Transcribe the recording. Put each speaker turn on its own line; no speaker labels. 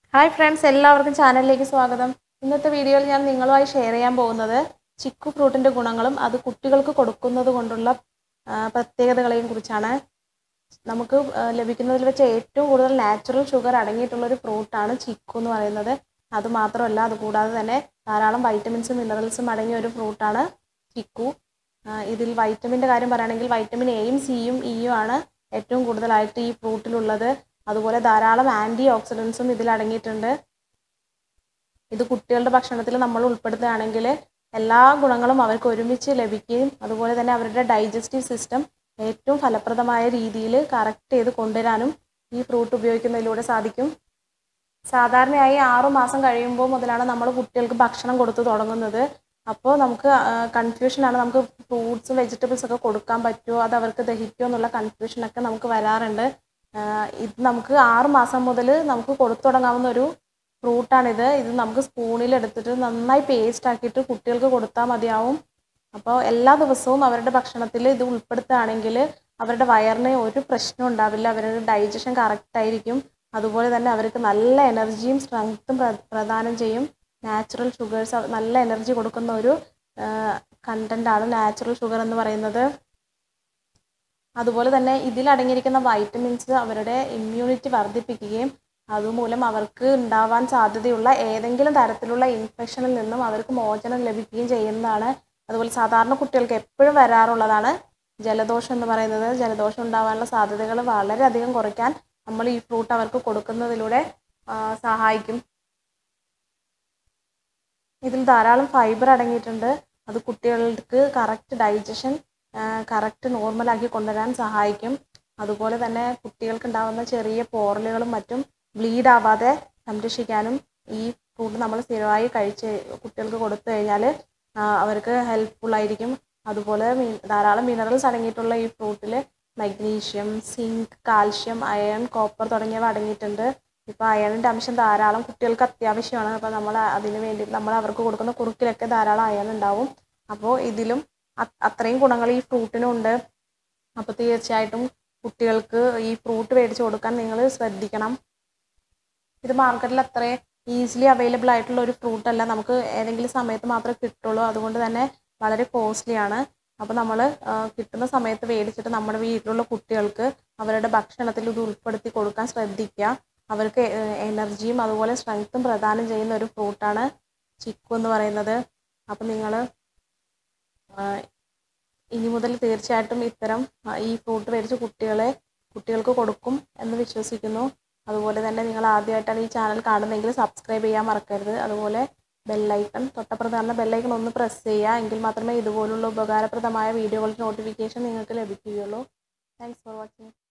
hi friends എല്ലാവർക്കും ചാനലിലേക്ക് സ്വാഗതം ഇന്നത്തെ വീഡിയോയിൽ ഞാൻ നിങ്ങളുമായി ഷെയർ ചെയ്യാൻ പോകുന്നത് ചിക്കു ഫ്രൂട്ടിൻ്റെ ഗുണങ്ങളും അത് കുട്ടികൾക്ക് കൊടുക്കുന്നത് കൊണ്ടുള്ള ആ, പ്രത്യേകതകളെയും കുറിച്ചാണ് നമുക്ക് ആ, ലഭിക്കുന്നതിൽ വെച്ച് ഏറ്റവും കൂടുതൽ നാച്ചുറൽ ഷുഗർ അടങ്ങിയിട്ടുള്ള ഒരു ഫ്രൂട്ടാണ് ചിക്കു എന്ന് പറയുന്നത് അത് മാത്രമല്ല അതുകൂടാതെ തന്നെ ധാരാളം വൈറ്റമിൻസും മിനറൽസും അടങ്ങിയ ഒരു ഫ്രൂട്ടാണ് ചിക്കു ആ, ഇതിൽ വൈറ്റമിൻ്റെ കാര്യം പറയുകയാണെങ്കിൽ വൈറ്റമിൻ എയും സിയും ഇയും ആണ് ഏറ്റവും കൂടുതലായിട്ട് ഈ ഫ്രൂട്ടിലുള്ളത് അതുപോലെ ധാരാളം ആൻറ്റി ഓക്സിഡൻസും ഇതിൽ അടങ്ങിയിട്ടുണ്ട് ഇത് കുട്ടികളുടെ ഭക്ഷണത്തിൽ നമ്മൾ ഉൾപ്പെടുത്തുകയാണെങ്കിൽ എല്ലാ ഗുണങ്ങളും അവർക്ക് ഒരുമിച്ച് ലഭിക്കുകയും അതുപോലെ തന്നെ അവരുടെ ഡൈജസ്റ്റീവ് സിസ്റ്റം ഏറ്റവും ഫലപ്രദമായ രീതിയിൽ കറക്റ്റ് ചെയ്ത് കൊണ്ടുവരാനും ഈ ഫ്രൂട്ട് ഉപയോഗിക്കുന്നതിലൂടെ സാധിക്കും സാധാരണയായി ആറു മാസം കഴിയുമ്പോൾ മുതലാണ് നമ്മൾ കുട്ടികൾക്ക് ഭക്ഷണം കൊടുത്തു തുടങ്ങുന്നത് അപ്പോൾ നമുക്ക് കൺഫ്യൂഷനാണ് നമുക്ക് ഫ്രൂട്ട്സും വെജിറ്റബിൾസ് ഒക്കെ കൊടുക്കാൻ പറ്റുമോ അത് അവർക്ക് ദഹിക്കുമോ എന്നുള്ള കൺഫ്യൂഷനൊക്കെ നമുക്ക് വരാറുണ്ട് ആഹ് ഇത് നമുക്ക് ആറ് മാസം മുതൽ നമുക്ക് കൊടുത്തു തുടങ്ങാവുന്ന ഒരു ഫ്രൂട്ടാണിത് ഇത് നമുക്ക് സ്പൂണിൽ എടുത്തിട്ട് നന്നായി പേസ്റ്റ് ആക്കിയിട്ട് കുട്ടികൾക്ക് കൊടുത്താൽ മതിയാവും അപ്പോൾ എല്ലാ ദിവസവും അവരുടെ ഭക്ഷണത്തിൽ ഇത് ഉൾപ്പെടുത്തുകയാണെങ്കിൽ അവരുടെ വയറിന് ഒരു പ്രശ്നം ഉണ്ടാവില്ല അവരുടെ ഡൈജഷൻ കറക്റ്റ് ആയിരിക്കും അതുപോലെ തന്നെ അവർക്ക് നല്ല എനർജിയും സ്ട്രെങ്ത്തും പ്രദാനം ചെയ്യും നാച്ചുറൽ ഷുഗേഴ്സ് നല്ല എനർജി കൊടുക്കുന്ന ഒരു കണ്ടൻ്റാണ് നാച്ചുറൽ ഷുഗർ എന്ന് പറയുന്നത് അതുപോലെ തന്നെ ഇതിൽ അടങ്ങിയിരിക്കുന്ന വൈറ്റമിൻസ് അവരുടെ ഇമ്മ്യൂണിറ്റി വർദ്ധിപ്പിക്കുകയും അതുമൂലം അവർക്ക് ഉണ്ടാവാൻ സാധ്യതയുള്ള ഏതെങ്കിലും തരത്തിലുള്ള ഇൻഫെക്ഷനിൽ നിന്നും അവർക്ക് മോചനം ലഭിക്കുകയും ചെയ്യുന്നതാണ് അതുപോലെ സാധാരണ കുട്ടികൾക്ക് എപ്പോഴും വരാറുള്ളതാണ് ജലദോഷം എന്ന് പറയുന്നത് ജലദോഷം ഉണ്ടാവാനുള്ള സാധ്യതകൾ വളരെയധികം കുറയ്ക്കാൻ നമ്മൾ ഈ ഫ്രൂട്ട് അവർക്ക് കൊടുക്കുന്നതിലൂടെ ആ, സഹായിക്കും ഇതിൽ ധാരാളം ഫൈബർ അടങ്ങിയിട്ടുണ്ട് അത് കുട്ടികൾക്ക് കറക്റ്റ് ഡൈജഷൻ കറക്റ്റ് നോർമലാക്കി കൊണ്ടുവരാൻ സഹായിക്കും അതുപോലെ തന്നെ കുട്ടികൾക്ക് ഉണ്ടാകുന്ന ചെറിയ പോറലുകളും മറ്റും ബ്ലീഡ് ആവാതെ സംരക്ഷിക്കാനും ഈ ഫ്രൂട്ട് നമ്മൾ സ്ഥിരമായി കഴിച്ച് കുട്ടികൾക്ക് കൊടുത്തു കഴിഞ്ഞാൽ അവർക്ക് ഹെൽപ്ഫുൾ ആയിരിക്കും അതുപോലെ മി- ധാരാളം മിനറൽസ് അടങ്ങിയിട്ടുള്ള ഈ ഫ്രൂട്ടിൽ magnesium zinc calcium iron copper തുടങ്ങിയവ അടങ്ങിയിട്ടുണ്ട് ഇപ്പോൾ അയണിൻ്റെ അംശം ധാരാളം കുട്ടികൾക്ക് അത്യാവശ്യമാണ് അപ്പോൾ നമ്മൾ അതിന് വേണ്ടി നമ്മൾ അവർക്ക് കൊടുക്കുന്ന കുറുക്കിലൊക്കെ ധാരാളം അയൺ ഉണ്ടാവും അപ്പോൾ ഇതിലും അ- അത്രയും ഗുണങ്ങൾ ഈ ഫ്രൂട്ടിനും ഉണ്ട് അപ്പോൾ തീർച്ചയായിട്ടും കുട്ടികൾക്ക് ഈ ഫ്രൂട്ട് മേടിച്ച് കൊടുക്കാൻ നിങ്ങൾ ശ്രദ്ധിക്കണം ഇത് മാർക്കറ്റിൽ അത്ര ഈസിലി അവൈലബിൾ ആയിട്ടുള്ള ഒരു ഫ്രൂട്ട് അല്ല നമുക്ക് ഏതെങ്കിലും സമയത്ത് മാത്രമേ കിട്ടുള്ളൂ അതുകൊണ്ട് തന്നെ വളരെ കോസ്റ്റ്ലി ആണ് അപ്പോൾ നമ്മൾ കിട്ടുന്ന സമയത്ത് മേടിച്ചിട്ട് നമ്മുടെ വീട്ടിലുള്ള കുട്ടികൾക്ക് അവരുടെ ഭക്ഷണത്തിൽ ഇത് ഉൾപ്പെടുത്തി കൊടുക്കാൻ ശ്രദ്ധിക്കുക അവർക്ക് എനർജിയും അതുപോലെ സ്ട്രെങ്ത്തും പ്രദാനം ചെയ്യുന്ന ഒരു ഫ്രൂട്ടാണ് ചിക്കു എന്ന് പറയുന്നത് അപ്പോൾ നിങ്ങൾ ഇനി മുതൽ തീർച്ചയായിട്ടും ഇത്തരം ആ, ഈ ഫ്രൂട്ട് മേടിച്ച് കുട്ടികളെ കുട്ടികൾക്ക് കൊടുക്കും എന്ന് വിശ്വസിക്കുന്നു അതുപോലെ തന്നെ നിങ്ങൾ ആദ്യമായിട്ടാണ് ഈ ചാനൽ കാണുന്നതെങ്കിൽ സബ്സ്ക്രൈബ് ചെയ്യാൻ മറക്കരുത് അതുപോലെ ബെല്ലൈക്കൺ തൊട്ടപ്പുറത്ത് ബെല്ലൈക്കൺ ഒന്ന് പ്രസ് ചെയ്യുക എങ്കിൽ മാത്രമേ ഇതുപോലുള്ള ഉപകാരപ്രദമായ വീഡിയോകളുടെ നോട്ടിഫിക്കേഷൻ നിങ്ങൾക്ക് ലഭിക്കുകയുള്ളൂ താങ്ക്സ് ഫോർ വാച്ചിങ്